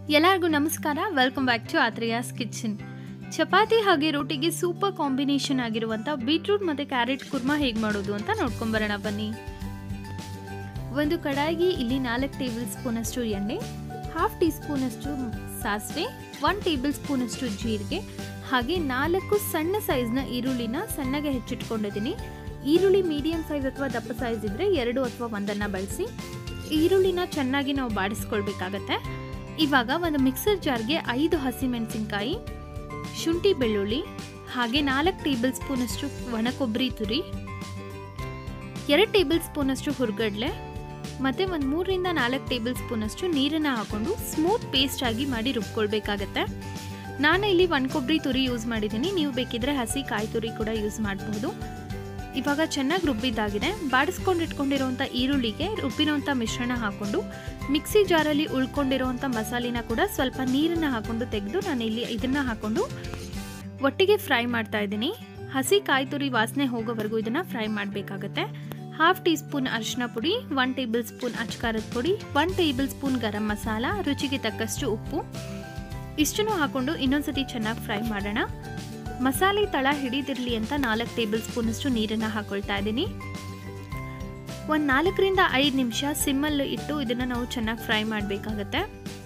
ಎಲ್ಲರಿಗೂ ನಮಸ್ಕಾರ welcome back to Athreya's kitchen chapati ಹಾಗೆ ರೋಟಿಗೆ ಸೂಪರ್ ಕಾಂಬಿನೇಷನ್ ಆಗಿರುವಂಥ ಬೀಟ್ರೂಟ್ ಮತ್ತು ಕ್ಯಾರೆಟ್ ಕುರ್ಮಾ ಹೇಗೆ ಮಾಡೋದು ಅಂತ ನೋಡ್ಕೊಂಬರೋಣ ಬನ್ನಿ ಒಂದು ಕಡಾಯಿಗೆ ಇಲ್ಲಿ ನಾಲ್ಕು ಟೇಬಲ್ ಸ್ಪೂನಷ್ಟು ಎಣ್ಣೆ ಹಾಫ್ ಟೀ ಸ್ಪೂನಷ್ಟು ಸಾಸಿವೆ ಒನ್ ಟೇಬಲ್ ಸ್ಪೂನಷ್ಟು ಜೀರಿಗೆ ಹಾಗೆ ನಾಲ್ಕು ಸಣ್ಣ ಸೈಜ್ನ ಈರುಳ್ಳಿನ ಸಣ್ಣಗೆ ಹೆಚ್ಚಿಟ್ಕೊಂಡಿದ್ದೀನಿ ಈರುಳ್ಳಿ ಮೀಡಿಯಂ ಸೈಜ್ ಅಥವಾ ದಪ್ಪ ಸೈಜ್ ಇದ್ದರೆ ಎರಡು ಅಥವಾ ಒಂದನ್ನು ಬಳಸಿ ಈರುಳ್ಳಿನ ಚೆನ್ನಾಗಿ ನಾವು ಬಾಡಿಸ್ಕೊಳ್ಬೇಕಾಗತ್ತೆ ಇವಾಗ ಒಂದು ಮಿಕ್ಸರ್ ಜಾರ್ಗೆ ಐದು ಹಸಿಮೆಣಸಿನ್ಕಾಯಿ ಶುಂಠಿ ಬೆಳ್ಳುಳ್ಳಿ ಹಾಗೆ ನಾಲ್ಕು ಟೇಬಲ್ ಸ್ಪೂನಷ್ಟು ಒಣ ಕೊಬ್ಬರಿ ತುರಿ ಎರಡು ಟೇಬಲ್ ಸ್ಪೂನಷ್ಟು ಹುರ್ಗಡ್ಲೆ ಮತ್ತು ಒಂದು ಮೂರರಿಂದ ನಾಲ್ಕು ಟೇಬಲ್ ಸ್ಪೂನಷ್ಟು ನೀರನ್ನು ಹಾಕ್ಕೊಂಡು ಸ್ಮೂತ್ ಪೇಸ್ಟ್ ಆಗಿ ಮಾಡಿ ರುಬ್ಕೊಳ್ಬೇಕಾಗತ್ತೆ ನಾನು ಇಲ್ಲಿ ಒಣ ಕೊಬ್ಬರಿ ತುರಿ ಯೂಸ್ ಮಾಡಿದ್ದೀನಿ ನೀವು ಬೇಕಿದ್ರೆ ಹಸಿ ಕಾಯಿ ತುರಿ ಕೂಡ ಯೂಸ್ ಮಾಡಬಹುದು ಇವಾಗ ಚೆನ್ನಾಗಿ ರುಬ್ಬಿದ್ದಾಗಿದೆ ಬಾಡಿಸ್ಕೊಂಡು ಇಟ್ಕೊಂಡಿರೋಂಥ ಈರುಳ್ಳಿಗೆ ರುಬ್ಬಿರೋಂಥ ಮಿಶ್ರಣ ಹಾಕ್ಕೊಂಡು ಮಿಕ್ಸಿ ಜಾರಲ್ಲಿ ಉಳ್ಕೊಂಡಿರೋಂಥ ಮಸಾಲಿನ ಕೂಡ ಸ್ವಲ್ಪ ನೀರನ್ನು ಹಾಕ್ಕೊಂಡು ತೆಗೆದು ನಾನು ಇಲ್ಲಿ ಇದನ್ನು ಹಾಕ್ಕೊಂಡು ಒಟ್ಟಿಗೆ ಫ್ರೈ ಮಾಡ್ತಾ ಇದ್ದೀನಿ ಹಸಿ ಕಾಯಿ ತುರಿ ವಾಸನೆ ಹೋಗೋವರೆಗೂ ಇದನ್ನು ಫ್ರೈ ಮಾಡಬೇಕಾಗತ್ತೆ ಹಾಫ್ ಟೀ ಸ್ಪೂನ್ ಅರಿಶಿನ ಪುಡಿ ಒನ್ ಟೇಬಲ್ ಸ್ಪೂನ್ ಅಚ್ಕಾರದ ಪುಡಿ one tablespoon garam masala ರುಚಿಗೆ ತಕ್ಕಷ್ಟು ಉಪ್ಪು ಇಷ್ಟನ್ನು ಹಾಕ್ಕೊಂಡು ಇನ್ನೊಂದ್ಸತಿ ಚೆನ್ನಾಗಿ ಫ್ರೈ ಮಾಡೋಣ ಮಸಾಲೆ ತಳ ಹಿಡಿದಿರಲಿ ಅಂತ ನಾಲ್ಕು ಟೇಬಲ್ ಸ್ಪೂನಷ್ಟು ನೀರನ್ನು ಹಾಕೊಳ್ತಾ ಇದ್ದೀನಿ ಒಂದು ನಾಲ್ಕರಿಂದ ಐದು ನಿಮಿಷ ಸಿಮ್ಮಲ್ಲಿ ಇಟ್ಟು ಇದನ್ನು ನಾವು ಚೆನ್ನಾಗಿ ಫ್ರೈ ಮಾಡಬೇಕಾಗತ್ತೆ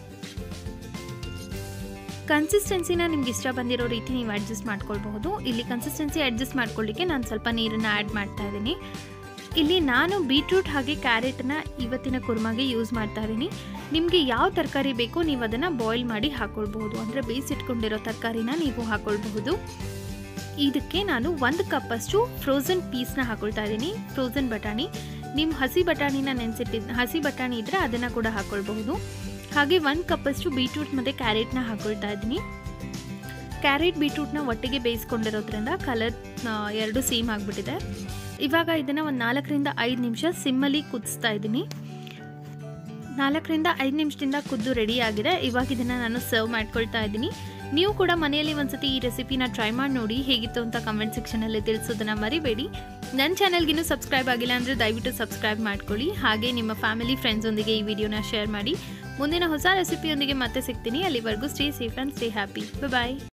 ಕನ್ಸಿಸ್ಟೆನ್ಸಿನ ನಿಮ್ಗೆ ಇಷ್ಟ ಬಂದಿರೋ ರೀತಿ ನೀವು ಅಡ್ಜಸ್ಟ್ ಮಾಡ್ಕೊಳ್ಬಹುದು ಇಲ್ಲಿ ಕನ್ಸಿಸ್ಟೆನ್ಸಿ ಅಡ್ಜಸ್ಟ್ ಮಾಡ್ಕೊಳ್ಳಿಕ್ಕೆ ನಾನು ಸ್ವಲ್ಪ ನೀರನ್ನು ಆ್ಯಡ್ ಮಾಡ್ತಾ ಇದ್ದೀನಿ ಇಲ್ಲಿ ನಾನು ಬೀಟ್ರೂಟ್ ಹಾಗೆ ಕ್ಯಾರೆಟನ್ನ ಇವತ್ತಿನ ಕುರ್ಮಾಗೆ ಯೂಸ್ ಮಾಡ್ತಾ ಇದ್ದೀನಿ ನಿಮಗೆ ಯಾವ ತರಕಾರಿ ಬೇಕೋ ನೀವು ಅದನ್ನು ಬಾಯ್ಲ್ ಮಾಡಿ ಹಾಕ್ಕೊಳ್ಬಹುದು ಅಂದರೆ ಬೇಯಿಸಿಟ್ಕೊಂಡಿರೋ ತರಕಾರಿನ ನೀವು ಹಾಕ್ಕೊಳ್ಬಹುದು ಇದಕ್ಕೆ ನಾನು ಒಂದು ಕಪ್ಪಷ್ಟು ಫ್ರೋಝನ್ ಪೀಸ್ನ ಹಾಕೊಳ್ತಾ ಇದ್ದೀನಿ ಫ್ರೋಝನ್ ಬಟಾಣಿ ನಿಮ್ಮ ಹಸಿ ಬಟಾಣಿನ ನೆನೆಸಿಟ್ಟಿದ್ದು ಹಸಿ ಬಟಾಣಿ ಇದ್ದರೆ ಅದನ್ನು ಕೂಡ ಹಾಕ್ಕೊಳ್ಬಹುದು ಹಾಗೆ ಒಂದು ಕಪ್ಪಷ್ಟು ಬೀಟ್ರೂಟ್ ಮತ್ತು ಕ್ಯಾರೆಟ್ನ ಹಾಕ್ಕೊಳ್ತಾ ಇದ್ದೀನಿ ಕ್ಯಾರೆಟ್ ಬೀಟ್ರೂಟ್ನ ಒಟ್ಟಿಗೆ ಬೇಯಿಸ್ಕೊಂಡಿರೋದ್ರಿಂದ ಕಲರ್ ಎರಡು ಸೇಮ್ ಆಗಿಬಿಟ್ಟಿದೆ ಇವಾಗ ಇದನ್ನು ಒಂದು ನಾಲ್ಕರಿಂದ ಐದು ನಿಮಿಷ ಸಿಮ್ಮಲ್ಲಿ ಕುದಿಸ್ತಾ ಇದ್ದೀನಿ ನಾಲ್ಕರಿಂದ ಐದು ನಿಮಿಷದಿಂದ ಕುದ್ದು ರೆಡಿ ಆಗಿದೆ ಇವಾಗ ಇದನ್ನು ನಾನು ಸರ್ವ್ ಮಾಡ್ಕೊಳ್ತಾ ಇದ್ದೀನಿ ನೀವು ಕೂಡ ಮನೆಯಲ್ಲಿ ಒಂದ್ಸತಿ ಈ ರೆಸಿಪಿನ ಟ್ರೈ ಮಾಡಿ ನೋಡಿ ಹೇಗಿತ್ತು ಅಂತ ಕಮೆಂಟ್ ಸೆಕ್ಷನಲ್ಲಿ ತಿಳಿಸೋದನ್ನ ಮರಿಬೇಡಿ ನನ್ನ ಚಾನಲ್ಗಿನ್ನೂ ಸಬ್ಸ್ಕ್ರೈಬ್ ಆಗಿಲ್ಲ ಅಂದರೆ ದಯವಿಟ್ಟು ಸಬ್ಸ್ಕ್ರೈಬ್ ಮಾಡ್ಕೊಳ್ಳಿ ಹಾಗೆ ನಿಮ್ಮ ಫ್ಯಾಮಿಲಿ ಫ್ರೆಂಡ್ಸೊಂದಿಗೆ ಈ ವಿಡಿಯೋನ ಶೇರ್ ಮಾಡಿ ಮುಂದಿನ ಹೊಸ ರೆಸಿಪಿಯೊಂದಿಗೆ ಮತ್ತೆ ಸಿಗ್ತೀನಿ ಅಲ್ಲಿವರೆಗೂ stay safe and stay happy bye